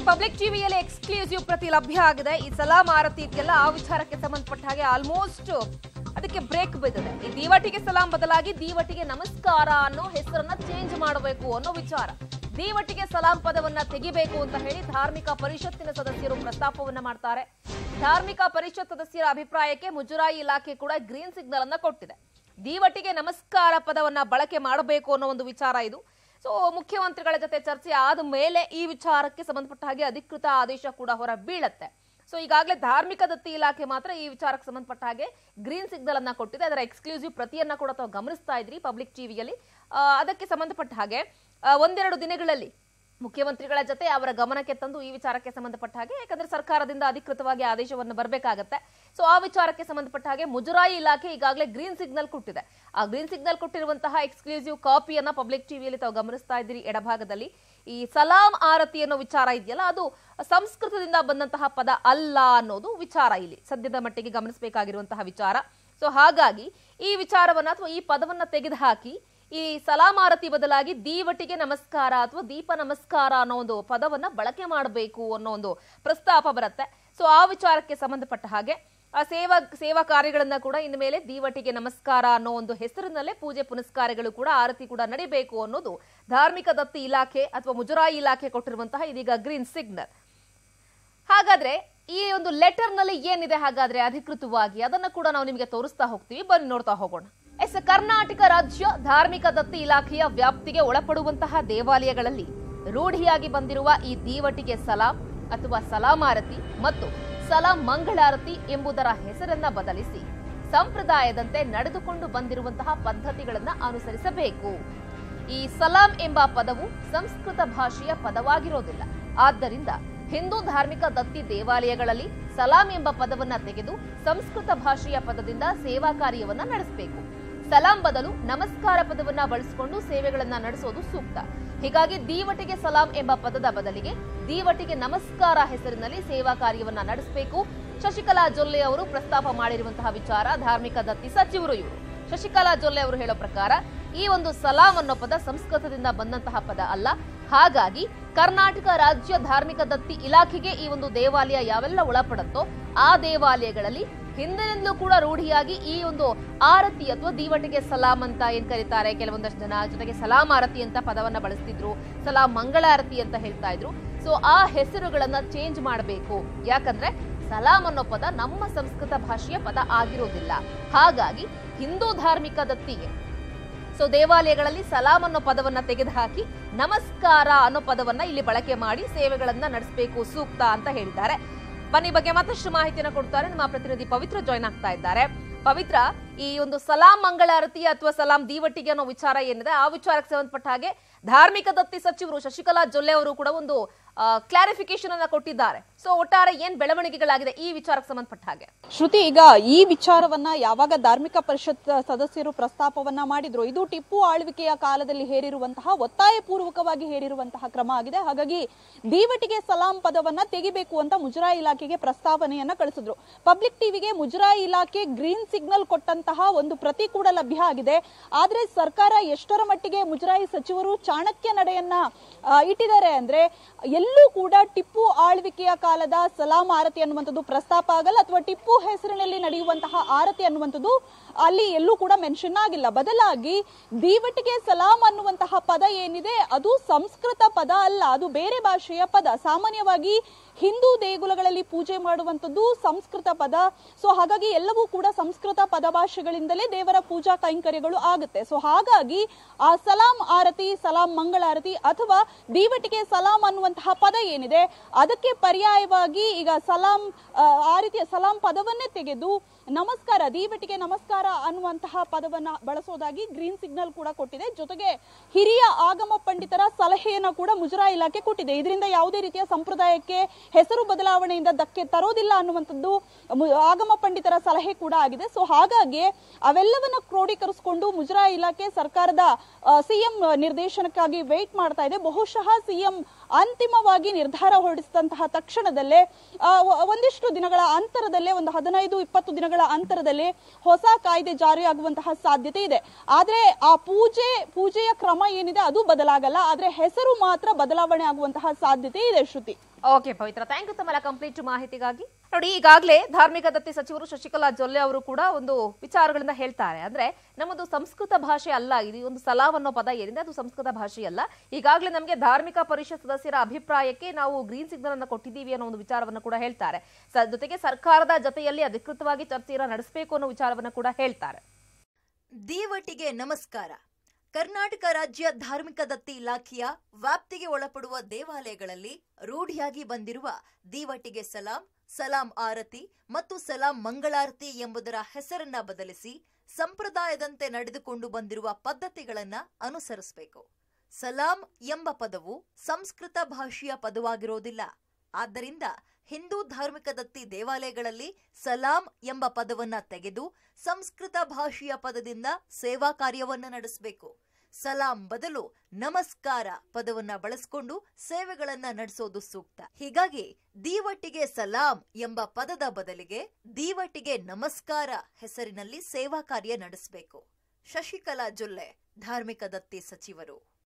public ಟಿವಿಯಲ್ಲಿ exclusive ಪ್ರತಿ ಲಭ್ಯ ಆಗಿದೆ ಈ ಸಲಾಂ ಆರತಿ ಇದೆಯಲ್ಲ ಆ ವಿಚಾರಕ್ಕೆ ಸಂಬಂಧಪಟ್ಟ ಹಾಗೆ ಆಲ್ಮೋಸ್ಟ್ ಅದಕ್ಕೆ ಬ್ರೇಕ್ ಬಿದ್ದಿದೆ ಈ ದೀವಟಿಗೆ ಸಲಾಂ ಬದಲಾಗಿ ದೀವಟಿಗೆ ನಮಸ್ಕಾರ ಅನ್ನೋ ಹೆಸರನ್ನ ಚೇಂಜ್ ಮಾಡಬೇಕು ಅನ್ನೋ ವಿಚಾರ ದೀವಟಿಗೆ ಸಲಾಂ ಪದವನ್ನ ತೆಗಿಬೇಕು ಅಂತ ಹೇಳಿ ಧಾರ್ಮಿಕ ಪರಿಷತ್ತಿನ ಸದಸ್ಯರು ಪ್ರಸ್ತಾಪವನ್ನ ಮಾಡ್ತಾರೆ ಧಾರ್ಮಿಕ ಪರಿಷತ್ ಸದಸ್ಯರ ಅಭಿಪ್ರಾಯಕ್ಕೆ ಮುಜರಾಯಿ ಇಲಾಖೆ ಕೂಡ ಗ್ರೀನ್ ಸಿಗ್ನಲ್ ಅನ್ನ ಕೊಟ್ಟಿದೆ ದೀವಟಿಗೆ ನಮಸ್ಕಾರ ಪದವನ್ನ ಬಳಕೆ ಮಾಡಬೇಕು ಅನ್ನೋ ಒಂದು ವಿಚಾರ ಇದು ಸೊ ಮುಖ್ಯಮಂತ್ರಿಗಳ ಜೊತೆ ಚರ್ಚೆ ಆದ ಮೇಲೆ ಈ ವಿಚಾರಕ್ಕೆ ಸಂಬಂಧಪಟ್ಟ ಹಾಗೆ ಅಧಿಕೃತ ಆದೇಶ ಕೂಡ ಹೊರ ಬೀಳತ್ತೆ ಸೊ ಈಗಾಗಲೇ ಧಾರ್ಮಿಕ ದತ್ತಿ ಇಲಾಖೆ ಮಾತ್ರ ಈ ವಿಚಾರಕ್ಕೆ ಸಂಬಂಧಪಟ್ಟ ಹಾಗೆ ಗ್ರೀನ್ ಸಿಗ್ನಲ್ ಅನ್ನ ಕೊಟ್ಟಿದೆ ಅದರ ಎಕ್ಸ್ಕ್ಲೂಸಿವ್ ಪ್ರತಿಯನ್ನ ಕೂಡ ತಾವು ಗಮನಿಸ್ತಾ ಇದ್ರಿ ಪಬ್ಲಿಕ್ ಟಿವಿಯಲ್ಲಿ ಅದಕ್ಕೆ ಸಂಬಂಧಪಟ್ಟ ಹಾಗೆ ಆ, ಒಂದೆರಡು ದಿನಗಳಲ್ಲಿ ಮುಖ್ಯಮಂತ್ರಿಗಳ ಜೊತೆ ಅವರ ಗಮನಕ್ಕೆ ತಂದು ಈ ವಿಚಾರಕ್ಕೆ ಸಂಬಂಧಪಟ್ಟ ಹಾಗೆ ಯಾಕಂದ್ರೆ ಸರ್ಕಾರದಿಂದ ಅಧಿಕೃತವಾಗಿ ಆದೇಶವನ್ನು ಬರಬೇಕಾಗತ್ತೆ ಸೊ ಆ ವಿಚಾರಕ್ಕೆ ಸಂಬಂಧಪಟ್ಟ ಹಾಗೆ ಮುಜರಾಯಿ ಇಲಾಖೆ ಈಗಾಗಲೇ ಗ್ರೀನ್ ಸಿಗ್ನಲ್ ಕೊಟ್ಟಿದೆ ಆ ಗ್ರೀನ್ ಸಿಗ್ನಲ್ ಕೊಟ್ಟಿರುವಂತಹ ಎಕ್ಸ್ಕ್ಲೂಸಿವ್ ಕಾಪಿಯನ್ನ ಪಬ್ಲಿಕ್ ಟಿವಿಯಲ್ಲಿ ತಾವು ಗಮನಿಸ್ತಾ ಇದ್ದೀರಿ ಎಡಭಾಗದಲ್ಲಿ ಈ ಸಲಾಂ ಆರತಿ ಅನ್ನೋ ವಿಚಾರ ಇದೆಯಲ್ಲ ಅದು ಸಂಸ್ಕೃತದಿಂದ ಬಂದಂತಹ ಪದ ಅಲ್ಲ ಅನ್ನೋದು ವಿಚಾರ ಇಲ್ಲಿ ಸದ್ಯದ ಮಟ್ಟಿಗೆ ಗಮನಿಸಬೇಕಾಗಿರುವಂತಹ ವಿಚಾರ ಸೊ ಹಾಗಾಗಿ ಈ ವಿಚಾರವನ್ನ ಅಥವಾ ಈ ಪದವನ್ನ ತೆಗೆದುಹಾಕಿ ಈ ಸಲಾಮಾರತಿ ಬದಲಾಗಿ ದೀವಟಿಗೆ ನಮಸ್ಕಾರ ಅಥವಾ ದೀಪ ನಮಸ್ಕಾರ ಅನ್ನೋ ಒಂದು ಪದವನ್ನ ಬಳಕೆ ಮಾಡಬೇಕು ಅನ್ನೋ ಒಂದು ಪ್ರಸ್ತಾಪ ಬರುತ್ತೆ ಸೊ ಆ ವಿಚಾರಕ್ಕೆ ಸಂಬಂಧಪಟ್ಟ ಹಾಗೆ ಆ ಸೇವಾ ಸೇವಾ ಕಾರ್ಯಗಳನ್ನ ಕೂಡ ಇನ್ನು ಮೇಲೆ ದೀವಟಿಗೆ ನಮಸ್ಕಾರ ಅನ್ನೋ ಒಂದು ಹೆಸರಿನಲ್ಲೇ ಪೂಜೆ ಪುನಸ್ಕಾರಗಳು ಕೂಡ ಆರತಿ ಕೂಡ ನಡಿಬೇಕು ಅನ್ನೋದು ಧಾರ್ಮಿಕ ದತ್ತಿ ಇಲಾಖೆ ಅಥವಾ ಮುಜರಾಯಿ ಇಲಾಖೆ ಕೊಟ್ಟಿರುವಂತಹ ಇದೀಗ ಗ್ರೀನ್ ಸಿಗ್ನಲ್ ಹಾಗಾದ್ರೆ ಈ ಒಂದು ಲೆಟರ್ ನಲ್ಲಿ ಏನಿದೆ ಹಾಗಾದ್ರೆ ಅಧಿಕೃತವಾಗಿ ಅದನ್ನ ಕೂಡ ನಾವು ನಿಮಗೆ ತೋರಿಸ್ತಾ ಹೋಗ್ತೀವಿ ಬನ್ನಿ ನೋಡ್ತಾ ಹೋಗೋಣ ಎಸ್ ಕರ್ನಾಟಕ ರಾಜ್ಯ ಧಾರ್ಮಿಕ ದತ್ತಿ ಇಲಾಖೆಯ ವ್ಯಾಪ್ತಿಗೆ ಒಳಪಡುವಂತಹ ದೇವಾಲಯಗಳಲ್ಲಿ ರೂಢಿಯಾಗಿ ಬಂದಿರುವ ಈ ದೀವಟಿಗೆ ಸಲಾಂ ಅಥವಾ ಸಲಾಮಾರತಿ ಮತ್ತು ಸಲಾಂ ಮಂಗಳಾರತಿ ಎಂಬುದರ ಹೆಸರನ್ನ ಬದಲಿಸಿ ಸಂಪ್ರದಾಯದಂತೆ ನಡೆದುಕೊಂಡು ಬಂದಿರುವಂತಹ ಪದ್ಧತಿಗಳನ್ನ ಅನುಸರಿಸಬೇಕು ಈ ಸಲಾಂ ಎಂಬ ಪದವು ಸಂಸ್ಕೃತ ಭಾಷೆಯ ಪದವಾಗಿರೋದಿಲ್ಲ ಆದ್ದರಿಂದ ಹಿಂದೂ ಧಾರ್ಮಿಕ ದತ್ತಿ ದೇವಾಲಯಗಳಲ್ಲಿ ಸಲಾಂ ಎಂಬ ಪದವನ್ನ ತೆಗೆದು ಸಂಸ್ಕೃತ ಭಾಷೆಯ ಪದದಿಂದ ಸೇವಾ ಕಾರ್ಯವನ್ನ ನಡೆಸಬೇಕು ಸಲಾಂ ಬದಲು ನಮಸ್ಕಾರ ಪದವನ್ನ ಬಳಸಿಕೊಂಡು ಸೇವೆಗಳನ್ನ ನಡೆಸೋದು ಸೂಕ್ತ ಹೀಗಾಗಿ ದೀವಟಿಗೆ ಸಲಾಂ ಎಂಬ ಪದದ ಬದಲಿಗೆ ದೀವಟಿಗೆ ನಮಸ್ಕಾರ ಹೆಸರಿನಲ್ಲಿ ಸೇವಾ ಕಾರ್ಯವನ್ನ ನಡೆಸಬೇಕು ಶಶಿಕಲಾ ಜೊಲ್ಲೆ ಅವರು ಪ್ರಸ್ತಾಪ ಮಾಡಿರುವಂತಹ ವಿಚಾರ ಧಾರ್ಮಿಕ ದತ್ತಿ ಸಚಿವರು ಇವರು ಶಶಿಕಲಾ ಜೊಲ್ಲೆ ಅವರು ಹೇಳೋ ಪ್ರಕಾರ ಈ ಒಂದು ಸಲಾಂ ಅನ್ನೋ ಪದ ಸಂಸ್ಕೃತದಿಂದ ಬಂದಂತಹ ಪದ ಅಲ್ಲ ಹಾಗಾಗಿ ಕರ್ನಾಟಕ ರಾಜ್ಯ ಧಾರ್ಮಿಕ ದತ್ತಿ ಇಲಾಖೆಗೆ ಈ ಒಂದು ದೇವಾಲಯ ಯಾವೆಲ್ಲ ಒಳಪಡುತ್ತೋ ಆ ದೇವಾಲಯಗಳಲ್ಲಿ ಹಿಂದಿನಿಂದಲೂ ಕೂಡ ರೂಢಿಯಾಗಿ ಈ ಒಂದು ಆರತಿ ಅಥವಾ ದೀವಟಿಗೆ ಸಲಾಂ ಅಂತ ಏನ್ ಕರೀತಾರೆ ಕೆಲವೊಂದಷ್ಟು ಜನ ಜೊತೆಗೆ ಸಲಾಂ ಆರತಿ ಅಂತ ಪದವನ್ನ ಬಳಸ್ತಿದ್ರು ಸಲಾಂ ಮಂಗಳಾರತಿ ಅಂತ ಹೇಳ್ತಾ ಇದ್ರು ಸೊ ಆ ಹೆಸರುಗಳನ್ನ ಚೇಂಜ್ ಮಾಡಬೇಕು ಯಾಕಂದ್ರೆ ಸಲಾಂ ಅನ್ನೋ ಪದ ನಮ್ಮ ಸಂಸ್ಕೃತ ಭಾಷೆಯ ಪದ ಆಗಿರೋದಿಲ್ಲ ಹಾಗಾಗಿ ಹಿಂದೂ ಧಾರ್ಮಿಕ ದತ್ತಿಗೆ ಸೊ ದೇವಾಲಯಗಳಲ್ಲಿ ಸಲಾಂ ಅನ್ನೋ ಪದವನ್ನ ತೆಗೆದುಹಾಕಿ ನಮಸ್ಕಾರ ಅನ್ನೋ ಪದವನ್ನ ಇಲ್ಲಿ ಬಳಕೆ ಮಾಡಿ ಸೇವೆಗಳನ್ನ ನಡೆಸಬೇಕು ಸೂಕ್ತ ಅಂತ ಹೇಳಿದ್ದಾರೆ ಬನ್ನಿ ಬಗ್ಗೆ ಮತ್ತಷ್ಟು ಮಾಹಿತಿಯನ್ನು ಕೊಡ್ತಾರೆ ನಮ್ಮ ಪ್ರತಿನಿಧಿ ಪವಿತ್ರ ಜಾಯ್ನ್ ಆಗ್ತಾ ಇದ್ದಾರೆ ಪವಿತ್ರ ಈ ಒಂದು ಸಲಾಂ ಮಂಗಳಾರತಿ ಅಥವಾ ಸಲಾಂ ದೀವಟಿಗೆ ಅನ್ನೋ ವಿಚಾರ ಏನಿದೆ ಆ ವಿಚಾರಕ್ಕೆ ಸಂಬಂಧಪಟ್ಟ ಹಾಗೆ ಧಾರ್ಮಿಕ ದತ್ತಿ ಸಚಿವರು ಶಶಿಕಲಾ ಜೊಲ್ಲೆ ಅವರು ಕೂಡ ಒಂದು ಕ್ಲಾರಿಫಿಕೇಶನ್ ಅನ್ನ ಕೊಟ್ಟಿದ್ದಾರೆ ಸೊ ಒಟ್ಟಾರೆ ಏನ್ ಬೆಳವಣಿಗೆಗಳಾಗಿದೆ ಈ ವಿಚಾರಕ್ಕೆ ಸಂಬಂಧಪಟ್ಟ ಹಾಗೆ ಶ್ರುತಿ ಈಗ ಈ ವಿಚಾರವನ್ನ ಯಾವಾಗ ಧಾರ್ಮಿಕ ಪರಿಷತ್ ಸದಸ್ಯರು ಪ್ರಸ್ತಾಪವನ್ನ ಮಾಡಿದ್ರು ಇದು ಟಿಪ್ಪು ಆಳ್ವಿಕೆಯ ಕಾಲದಲ್ಲಿ ಹೇರಿರುವಂತಹ ಒತ್ತಾಯ ಪೂರ್ವಕವಾಗಿ ಹೇರಿರುವಂತಹ ಕ್ರಮ ಆಗಿದೆ ಹಾಗಾಗಿ ದೀವಟಿಗೆ ಸಲಾಂ ಪದವನ್ನ ತೆಗಿಬೇಕು ಅಂತ ಮುಜರಾಯಿ ಇಲಾಖೆಗೆ ಪ್ರಸ್ತಾವನೆಯನ್ನ ಕಳಿಸಿದ್ರು ಪಬ್ಲಿಕ್ ಟಿವಿಗೆ ಮುಜರಾಯಿ ಇಲಾಖೆ ಗ್ರೀನ್ ಸಿಗ್ನಲ್ ಕೊಟ್ಟಂತಹ ಒಂದು ಪ್ರತಿ ಕೂಡ ಲಭ್ಯ ಆಗಿದೆ ಆದ್ರೆ ಸರ್ಕಾರ ಎಷ್ಟರ ಮಟ್ಟಿಗೆ ಮುಜರಾಯಿ ಸಚಿವರು ಚಾಣಕ್ಯ ನಡೆಯನ್ನ ಆ, ಇಟ್ಟಿದ್ದಾರೆ ಅಂದ್ರೆ ಎಲ್ಲೂ ಕೂಡ ಟಿಪ್ಪು ಆಳ್ವಿಕೆಯ ಕಾಲದ ಸಲಾಂ ಆರತಿ ಅನ್ನುವಂಥದ್ದು ಪ್ರಸ್ತಾಪ ಆಗಲ್ಲ ಅಥವಾ ಟಿಪ್ಪು ಹೆಸರಿನಲ್ಲಿ ನಡೆಯುವಂತಹ ಆರತಿ ಅನ್ನುವಂಥದ್ದು ಅಲ್ಲಿ ಎಲ್ಲೂ ಕೂಡ ಮೆನ್ಷನ್ ಆಗಿಲ್ಲ ಬದಲಾಗಿ ದೀವಟಿಗೆ ಸಲಾಂ ಅನ್ನುವಂತಹ ಪದ ಏನಿದೆ ಅದು ಸಂಸ್ಕೃತ ಪದ ಅಲ್ಲ ಅದು ಬೇರೆ ಭಾಷೆಯ ಪದ ಸಾಮಾನ್ಯವಾಗಿ ಹಿಂದೂ ದೇಗುಲಗಳಲ್ಲಿ ಪೂಜೆ ಮಾಡುವಂಥದ್ದು ಸಂಸ್ಕೃತ ಪದ ಸೊ ಹಾಗಾಗಿ ಎಲ್ಲವೂ ಕೂಡ ಸಂಸ್ಕೃತ ಪದಭಾಷೆಗಳಿಂದಲೇ ದೇವರ ಪೂಜಾ ಕೈಂಕರ್ಯಗಳು ಆಗುತ್ತೆ ಸೊ ಹಾಗಾಗಿ ಆ ಸಲಾಂ ಆರತಿ ಸಲಾಂ ಮಂಗಳಾರತಿ ಅಥವಾ ದೀವಟಿಗೆ ಸಲಾಂ ಅನ್ನುವಂತಹ ಪದ ಏನಿದೆ ಅದಕ್ಕೆ ಪರ್ಯಾಯವಾಗಿ ಈಗ ಸಲಾಂ ಆ, ಆ ರೀತಿಯ ಸಲಾಂ ಪದವನ್ನೇ ತೆಗೆದು ನಮಸ್ಕಾರ ದೀವಟಿಗೆ ನಮಸ್ಕಾರ ಅನ್ನುವಂತಹ ಪದವನ್ನ ಬಳಸೋದಾಗಿ ಗ್ರೀನ್ ಸಿಗ್ನಲ್ ಕೂಡ ಕೊಟ್ಟಿದೆ ಜೊತೆಗೆ ಹಿರಿಯ ಆಗಮ ಪಂಡಿತರ ಸಲಹೆಯನ್ನ ಕೂಡ ಮುಜರಾಯಿ ಇಲಾಖೆ ಕೊಟ್ಟಿದೆ ಇದರಿಂದ ಯಾವುದೇ ರೀತಿಯ ಸಂಪ್ರದಾಯಕ್ಕೆ ಹೆಸರು ಬದಲಾವಣೆಯಿಂದ ಧಕ್ಕೆ ತರೋದಿಲ್ಲ ಅನ್ನುವಂಥದ್ದು ಮು- ಆಗಮ ಪಂಡಿತರ ಸಲಹೆ ಕೂಡ ಆಗಿದೆ ಸೊ ಹಾಗಾಗಿ ಅವೆಲ್ಲವನ್ನ ಕ್ರೋಢೀಕರಿಸಿಕೊಂಡು ಮುಜರಾಯಿ ಇಲಾಖೆ ಸರ್ಕಾರದ ಸಿಎಂ ನಿರ್ದೇಶನಕ್ಕಾಗಿ ವೇಟ್ ಮಾಡ್ತಾ ಇದೆ ಬಹುಶಃ ಸಿಎಂ ಅಂತಿಮವಾಗಿ ನಿರ್ಧಾರ ಹೊರಡಿಸಿದಂತಹ ತಕ್ಷಣದಲ್ಲೇ ಆ, ಒ- ಒಂದಿಷ್ಟು ದಿನಗಳ ಅಂತರದಲ್ಲೇ ಒಂದು ಹದಿನೈದು ಇಪ್ಪತ್ತು ದಿನಗಳ ಅಂತರದಲ್ಲಿ ಹೊಸ ಕಾಯ್ದೆ ಜಾರಿಯಾಗುವಂತಹ ಸಾಧ್ಯತೆ ಇದೆ ಆದ್ರೆ ಆ ಪೂಜೆ ಪೂಜೆಯ ಕ್ರಮ ಏನಿದೆ ಅದು ಬದಲಾಗಲ್ಲ ಆದ್ರೆ ಹೆಸರು ಮಾತ್ರ ಬದಲಾವಣೆ ಆಗುವಂತಹ ಸಾಧ್ಯತೆ ಇದೆ Shruti okay Pavitra thank you ತಮ್ಮೆಲ್ಲ ಕಂಪ್ಲೀಟ್ ಮಾಹಿತಿಗಾಗಿ ನೋಡಿ ಈಗಾಗಲೇ ಧಾರ್ಮಿಕ ದತ್ತಿ ಸಚಿವರು ಶಶಿಕಲಾ ಜೊಲ್ಲೆ ಅವರು ಕೂಡ ಒಂದು ವಿಚಾರಗಳನ್ನ ಹೇಳ್ತಾರೆ ಅಂದ್ರೆ ನಮ್ಮದು ಸಂಸ್ಕೃತ ಭಾಷೆ ಅಲ್ಲ ಇದು ಒಂದು ಸಲಾವ್ ಅನ್ನೋ ಪದ ಏನಿದೆ ಅದು ಸಂಸ್ಕೃತ ಭಾಷೆ ಅಲ್ಲ ಈಗಾಗಲೇ ನಮಗೆ ಧಾರ್ಮಿಕ ಪರಿಷತ್ ಸದಸ್ಯರ ಅಭಿಪ್ರಾಯಕ್ಕೆ ನಾವು ಗ್ರೀನ್ ಸಿಗ್ನಲ್ ಅನ್ನ ಕೊಟ್ಟಿದ್ದೀವಿ ಅನ್ನೋ ಒಂದು ವಿಚಾರವನ್ನು ಕೂಡ ಹೇಳ್ತಾರೆ ಸ- ಜೊತೆಗೆ ಸರ್ಕಾರದ ಜೊತೆಯಲ್ಲಿ ಅಧಿಕೃತವಾಗಿ ಚರ್ಚೆಯನ್ನ ನಡೆಸಬೇಕು ಅನ್ನೋ ವಿಚಾರವನ್ನು ಕೂಡ ಹೇಳ್ತಾರೆ ದೇವಟಿಗೆ ನಮಸ್ಕಾರ ಕರ್ನಾಟಕ ರಾಜ್ಯ ಧಾರ್ಮಿಕ ದತ್ತಿ ಇಲಾಖೆಯ ವ್ಯಾಪ್ತಿಗೆ ಒಳಪಡುವ ದೇವಾಲಯಗಳಲ್ಲಿ ರೂಢಿಯಾಗಿ ಬಂದಿರುವ ದೀವಟಿಗೆ ಸಲಾಂ ಸಲಾಂ ಆರತಿ ಮತ್ತು ಸಲಾಂ ಮಂಗಳಾರತಿ ಎಂಬುದರ ಹೆಸರನ್ನ ಬದಲಿಸಿ ಸಂಪ್ರದಾಯದಂತೆ ನಡೆದುಕೊಂಡು ಬಂದಿರುವ ಪದ್ಧತಿಗಳನ್ನ ಅನುಸರಿಸಬೇಕು ಸಲಾಂ ಎಂಬ ಪದವು ಸಂಸ್ಕೃತ ಭಾಷೆಯ ಪದವಾಗಿರೋದಿಲ್ಲ ಆದ್ದರಿಂದ ಹಿಂದೂ ಧಾರ್ಮಿಕ ದತ್ತಿ ದೇವಾಲಯಗಳಲ್ಲಿ ಸಲಾಂ ಎಂಬ ಪದವನ್ನ ತೆಗೆದು ಸಂಸ್ಕೃತ ಭಾಷೆಯ ಪದದಿಂದ ಸೇವಾ ಕಾರ್ಯವನ್ನ ನಡೆಸಬೇಕು ಸಲಾಂ ಬದಲು ನಮಸ್ಕಾರ ಪದವನ್ನ ಬಳಸಿಕೊಂಡು ಸೇವೆಗಳನ್ನ ನಡೆಸೋದು ಸೂಕ್ತ ಹೀಗಾಗಿ ದೀವಟ್ಟಿಗೆ ಸಲಾಂ ಎಂಬ ಪದದ ಬದಲಿಗೆ ದೀವಟ್ಟಿಗೆ ನಮಸ್ಕಾರ ಹೆಸರಿನಲ್ಲಿ ಸೇವಾ ಕಾರ್ಯ ನಡೆಸಬೇಕು ಶಶಿಕಲಾ ಜೊಲ್ಲೆ ಧಾರ್ಮಿಕ ದತ್ತಿ ಸಚಿವರು